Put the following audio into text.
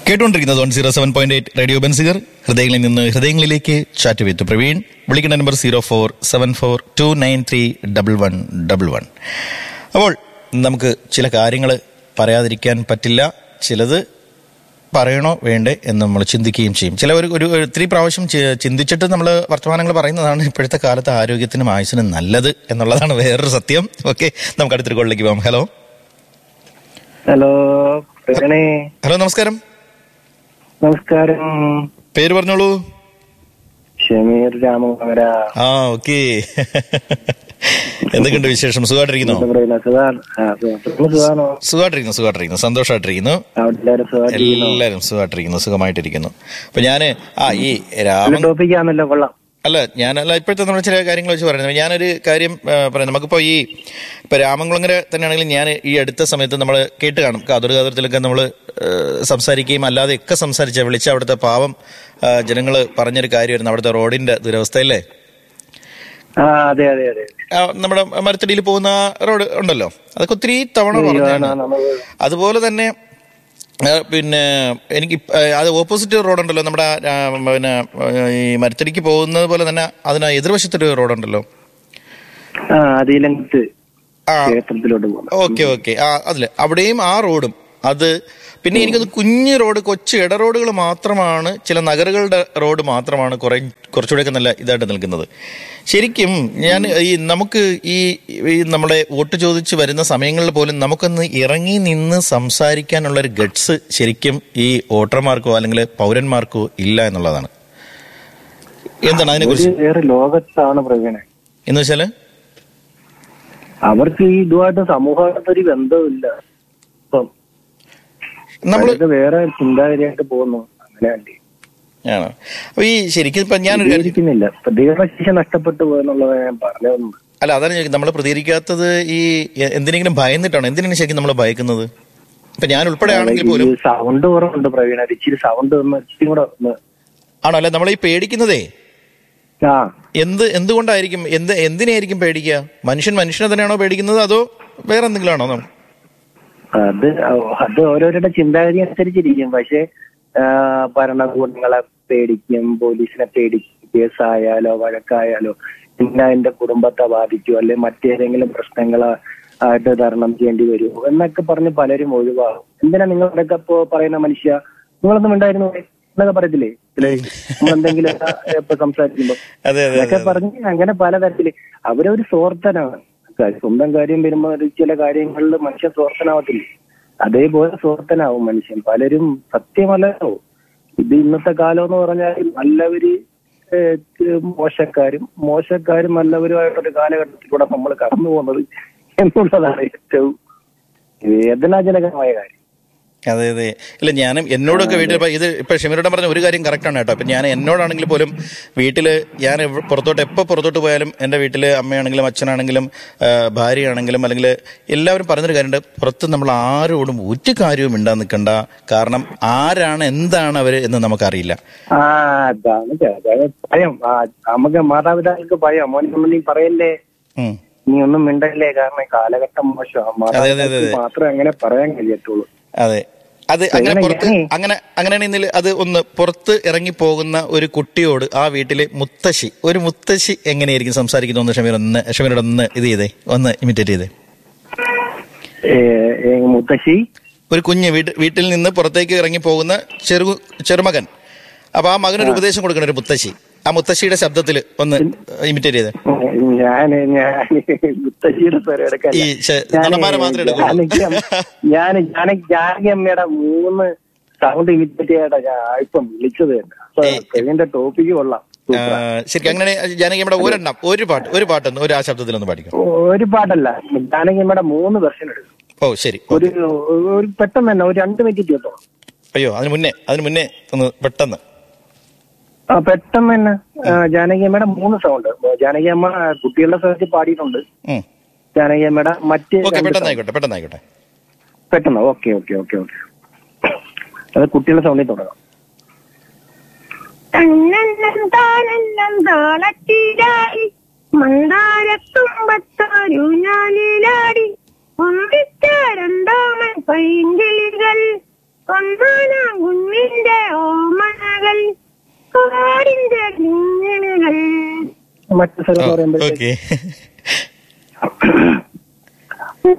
കേട്ടുകൊണ്ടിരിക്കുന്നത് one zero seven point eight radio Benziger ഹൃദയങ്ങളിൽ നിന്ന് ഹൃദയങ്ങളിലേക്ക് ചാറ്റ് വിത്ത് പ്രവീൺ വിളിക്കേണ്ട number zero four seven four two nine three double one double one അപ്പോൾ നമുക്ക് ചില കാര്യങ്ങൾ പറയാതിരിക്കാൻ പറ്റില്ല ചിലത് പറയണോ വേണ്ടേ എന്ന് നമ്മൾ ചിന്തിക്കുകയും ചെയ്യും ചില ഒരു ഒരു ഒത്തിരി പ്രാവശ്യം ചി- ചിന്തിച്ചിട്ട് നമ്മൾ വർത്തമാനങ്ങൾ പറയുന്നതാണ് ഇപ്പോഴത്തെ കാലത്ത് ആരോഗ്യത്തിനും ആയുസിനും നല്ലത് എന്നുള്ളതാണ് വേറൊരു സത്യം ഓക്കെ നമുക്ക് അടുത്തൊരു കോളിലേക്ക് പോകാം ഹലോ ഹലോ പ്രകണേ ഹലോ നമസ്കാരം നമസ്കാരം പേര് പറഞ്ഞോളൂ ഷമീർ രാമകുമാര ആ ഓക്കെ എന്തൊക്കെയുണ്ട് വിശേഷം സുഖമായിട്ടിരിക്കുന്നോ എന്താ പറയുന്ന സുഖാണ് ആ, സുഖം. സുഖം സുഖാണോ സുഖമായിട്ടിരിക്കുന്നു സുഖമായിട്ടിരിക്കുന്നു സന്തോഷമായിട്ടിരിക്കുന്നു അവിടെ എല്ലാവരും സുഖമായിട്ടിരിക്കുന്നോ എല്ലാവരും സുഖമായിട്ടിരിക്കുന്നു സുഖമായിട്ടിരിക്കുന്നു അപ്പൊ ഞാന് ആ ഈ രാമൻ നല്ല ടോപ്പിക്കാണല്ലോ കൊള്ളാം അല്ല ഞാനല്ല ഇപ്പോഴത്തെ നമ്മൾ ചില കാര്യങ്ങൾ വെച്ച് പറയുന്നത് ഞാനൊരു കാര്യം ആ, പറയാം നമുക്കിപ്പോൾ ഈ ഇപ്പൊ രാമംകുളങ്ങര തന്നെയാണെങ്കിലും ഞാൻ ഈ അടുത്ത സമയത്ത് നമ്മൾ കേട്ട് കാണും കാതോട് കാതോരത്തിലൊക്കെ നമ്മൾ സംസാരിക്കുകയും അല്ലാതെ ഒക്കെ സംസാരിച്ച വിളിച്ച അവിടുത്തെ പാവം ജനങ്ങൾ പറഞ്ഞൊരു കാര്യമായിരുന്നു അവിടുത്തെ റോഡിന്റെ ദുരവസ്ഥയല്ലേ ആ അതെ അതെ അതെ ആ, നമ്മുടെ മരത്തടിയിൽ പോകുന്ന ആ റോഡ് ഉണ്ടല്ലോ അതൊക്കെ ഒത്തിരി തവണ പറഞ്ഞാണ് നമുക്ക് അതുപോലെ തന്നെ ആ, പിന്നെ എനിക്ക് ഇപ്പ- ആ, അത് ഓപ്പോസിറ്റ് റോഡുണ്ടല്ലോ നമ്മുടെ ആ, പിന്നെ ആ, ഈ മരത്തടിക്ക് പോകുന്നത് പോലെ തന്നെ അതിന് എതിർവശത്തൊരു റോഡുണ്ടല്ലോ ആ അതിലങ്ങത്ത് ആ ക്ഷേത്രത്തിലോട്ട് പോകണം ഓക്കെ ഓക്കെ ആ അതില് അവിടെയും ആ റോഡും അത് പിന്നെ എനിക്കത് കുഞ്ഞു റോഡ് കൊച്ചു ഇട റോഡുകൾ മാത്രമാണ് ചില നഗരങ്ങളുടെ റോഡ് മാത്രമാണ് കുറെ കുറച്ചുകൂടെയൊക്കെ നല്ല ഇതായിട്ട് നിൽക്കുന്നത് ശരിക്കും ഞാൻ ഈ നമുക്ക് ഈ ഈ നമ്മുടെ വോട്ട് ചോദിച്ച് വരുന്ന സമയങ്ങളിൽ പോലും നമുക്കൊന്ന് ഇറങ്ങി നിന്ന് സംസാരിക്കാനുള്ള ഒരു ഗട്സ് ശരിക്കും ഈ വോട്ടർമാർക്കോ അല്ലെങ്കിൽ പൗരന്മാർക്കോ ഇല്ല എന്നുള്ളതാണ് എന്താണ് അതിനെ ഒരു കുറിച്ച് വേറെ ലോകത്താണ് പ്രവീണെ എന്ന് വെച്ചാല് അവർക്ക് ഈ ഇതുമായിട്ട് സമൂഹമായിട്ട് ഒരു ബന്ധമില്ല ഇപ്പം നമ്മൾ അവരൊക്കെ വേറെ ചിന്താഗതിയായിട്ട് പോകുന്നു അങ്ങനെയല്ലേ ആണോ അപ്പൊ ഈ ശരിക്കും ഇപ്പൊ ഞാനൊരു കാര്യം പ്രതികരിക്കുന്നില്ല പ്രതികരണശേഷി നഷ്ടപ്പെട്ടു പോയെന്നുള്ളത് ഞാൻ പറഞ്ഞു വന്നത് അല്ല അതാണ് ചോദിക്കുന്നത് നമ്മൾ പ്രതികരിക്കാത്തത് ഈ എ- എന്തിനെങ്കിലും ഭയന്നിട്ടാണോ എന്തിനാണ് ശരിക്കും നമ്മൾ ഭയക്കുന്നത് ഇപ്പൊ ഞാൻ ഉൾപ്പെടെ ആണെങ്കിൽ പോലും സൗണ്ട് കുറവുണ്ട് പ്രവീണ ഒരു ഇച്ചിരി സൗണ്ട് ഒന്ന് ഇച്ചിരി കൂടെ ഒന്ന് ആണോ അല്ല നമ്മൾ ഈ പേടിക്കുന്നതേ ആ എന്ത് എന്തുകൊണ്ടായിരിക്കും എന്ത് എന്തിനായിരിക്കും പേടിക്കുക മനുഷ്യൻ മനുഷ്യനെ തന്നെയാണോ പേടിക്കുന്നത് അതോ വേറെ എന്തെങ്കിലും ആണോ നമ്മൾ അത് അത് ഓരോരുടെ ചിന്താഗതി അനുസരിച്ചിരിക്കും പക്ഷെ ആ, ഭരണകൂടങ്ങളെ പേടിക്കും പോലീസിനെ പേടിക്കും കേസായാലോ വഴക്കായാലോ പിന്നെ അതിന്റെ കുടുംബത്തെ ബാധിക്കും അല്ലെ മറ്റേതെങ്കിലും പ്രശ്നങ്ങളെ ആയിട്ട് തരണം ചെയ്യേണ്ടി വരുമോ എന്നൊക്കെ പറഞ്ഞ് പലരും ഒഴിവാകും എന്തിനാ നിങ്ങളൊക്കെ ഇപ്പോ പറയുന്ന മനുഷ്യ നിങ്ങളൊന്നും ഉണ്ടായിരുന്നു എന്നൊക്കെ പറയത്തില്ലേ ചിലര് നമ്മളെന്തെങ്കിലും ഇപ്പൊ സംസാരിക്കുമ്പോ അതെ അതെ അതൊക്കെ പറഞ്ഞ് അങ്ങനെ പലതരത്തില് അവരൊരു സ്വാർത്ഥനാണ് കാര്യം- സ്വന്തം കാര്യം വരുമ്പോ ഒരു ചില കാര്യങ്ങളിൽ മനുഷ്യൻ സ്വാർത്ഥനാവത്തില്ലേ അതേപോലെ സ്വാർത്ഥനാവും മനുഷ്യൻ പലരും സത്യമല്ലോ ഇത് ഇന്നത്തെ കാലം എന്ന് പറഞ്ഞാൽ നല്ലവര് ഏഹ്, ക്ക് മോശക്കാരും മോശക്കാരും നല്ലവരുമായിട്ടൊരു കാലഘട്ടത്തിലൂടെ നമ്മൾ കടന്നു പോകുന്നത് എന്നുള്ളതാണ് ഏറ്റവും വേദനാജനകമായ കാര്യം അതെ അതെ ഇല്ല ഞാനും എന്നോടൊക്കെ വീട്ടിൽ ഇപ്പൊ ഇത് ഇപ്പൊ ഷമീറോടെ പറഞ്ഞ ഒരു കാര്യം കറക്റ്റ് ആണ് കേട്ടോ ഇപ്പൊ ഞാൻ എന്നോടാണെങ്കിൽ പോലും വീട്ടില് ഞാൻ എവ്- പുറത്തോട്ട് എപ്പോൾ പുറത്തോട്ട് പോയാലും എൻ്റെ വീട്ടില് അമ്മയാണെങ്കിലും അച്ഛനാണെങ്കിലും ആ, ഭാര്യയാണെങ്കിലും അല്ലെങ്കിൽ എല്ലാവരും പറഞ്ഞൊരു കാര്യമുണ്ട് പുറത്ത് നമ്മൾ ആരോടും ഒരു കാര്യവും മിണ്ടാൻ നിൽക്കണ്ട കാരണം ആരാണ് എന്താണ് അവര് എന്ന് നമുക്കറിയില്ല ആ അതാണ് ചെ- അതാണ് ഭയം ആ നമുക്ക് മാതാപിതാക്കൾക്ക് ഭയം മോനൊന്നും നീ പറയല്ലേ ഉം. നീ ഒന്നും മിണ്ടല്ലേ കാരണം ഈ കാലഘട്ടം മോശം അതെ, അതെ, അതെ. മാത്രമേ അങ്ങനെ പറയാൻ കഴിയത്തുള്ളൂ അതെ അത് അങ്ങനെ അങ്ങനെ പുറത്ത് ഞാനേ- അങ്ങനെ അങ്ങനെയാണെങ്കിൽ അത് ഒന്ന് പുറത്ത് ഇറങ്ങി പോകുന്ന ഒരു കുട്ടിയോട് ആ വീട്ടിലെ മുത്തശ്ശി ഒരു മുത്തശ്ശി എങ്ങനെയായിരിക്കും സംസാരിക്കുന്നത് ഒന്ന് ഷമീർ ഒന്ന് ഷമീറോട് ഒന്ന് ഇത് ചെയ്തേ ഒന്ന് ഇമിറ്റേറ്റ് ചെയ്തേ ഏ, ഏ, മുത്തശ്ശി ഒരു കുഞ്ഞ് വീട്ട് വീട്ടിൽ നിന്ന് പുറത്തേക്ക് ഇറങ്ങി പോകുന്ന ചെറു ചെറുമകൻ അപ്പൊ ആ മകനൊരു ഉപദേശം കൊടുക്കണം ഒരു മുത്തശ്ശി ആ മുത്തശ്ശിയുടെ ശബ്ദത്തിൽ ഒന്ന് ഇമിറ്റേറ്റ് ചെയ്തേ ഞാന് ഞാൻ മുത്തശ്ശിയുടെ സ്വരം എടുക്കാൻ ഈ ശ- നടന്മാരെ മാത്രമേ എടുക്കുള്ളൂ. ഞാൻ ഞാൻ ജാനകി അമ്മയുടെ മൂന്ന് സൗണ്ട് ഇമിറ്റേറ്റ് ചെയ്യട്ടെ ഞാൻ ഇപ്പം വിളിച്ചത് തന്നെ അപ്പൊ ഏയ്. ഇതിന്റെ ടോപ്പിക്ക് കൊള്ളാം ആ, ശരിക്കും അങ്ങനെ ജാനകി നമ്മുടെ ഒരെണ്ണം ഒരു പാട്ട് ഒരു പാട്ടൊന്ന് ഒരു ആ ശബ്ദത്തിൽ ഒന്ന് പാടിക്കും ഒരു പാട്ടല്ല ജാനകി അമ്മയുടെ മൂന്ന് വെർഷൻ എടുക്കും ഓ ശരി ഒരു ഒരു പെട്ടെന്ന് തന്നെ ഒരു രണ്ട് മിനിറ്റ് എത്തോളം അയ്യോ അതിന് മുന്നേ അതിന് മുന്നേ ഒന്ന് പെട്ടെന്ന് ആ പെട്ടെന്ന് തന്നെ ആ, ജാനകി അമ്മയുടെ മൂന്ന് സൗണ്ട് ജാനകി അമ്മ കുട്ടികളുടെ സ്ഥലത്ത് പാടിയിട്ടുണ്ട് ഉം. ജാനകി അമ്മയുടെ മറ്റ് ഓക്കെ രണ്ട് പെട്ടെന്ന് ആയിക്കോട്ടെ പെട്ടെന്ന് ആയിക്കോട്ടെ പെട്ടെന്ന് ഓക്കെ ഓക്കെ ഓക്കെ ഓക്കെ അത് കുട്ടികളുടെ സൗണ്ടിൽ തുടങ്ങാം തന്നെല്ലാം താനെല്ലാം താളത്തിലായി മന്ദാരത്തുമ്പത്തൊരു ഞാനിലാടി ഒന്നിച്ച രണ്ടാമൻ പൈങ്കിളികൾ ഒന്നാനാം കുഞ്ഞിന്റെ ഓമനകൾ കോടിന്റെ കിങ്ങിണികൾ മറ്റു സ്ഥലം പറയുമ്പോഴത്തേക്ക് ഓക്കെ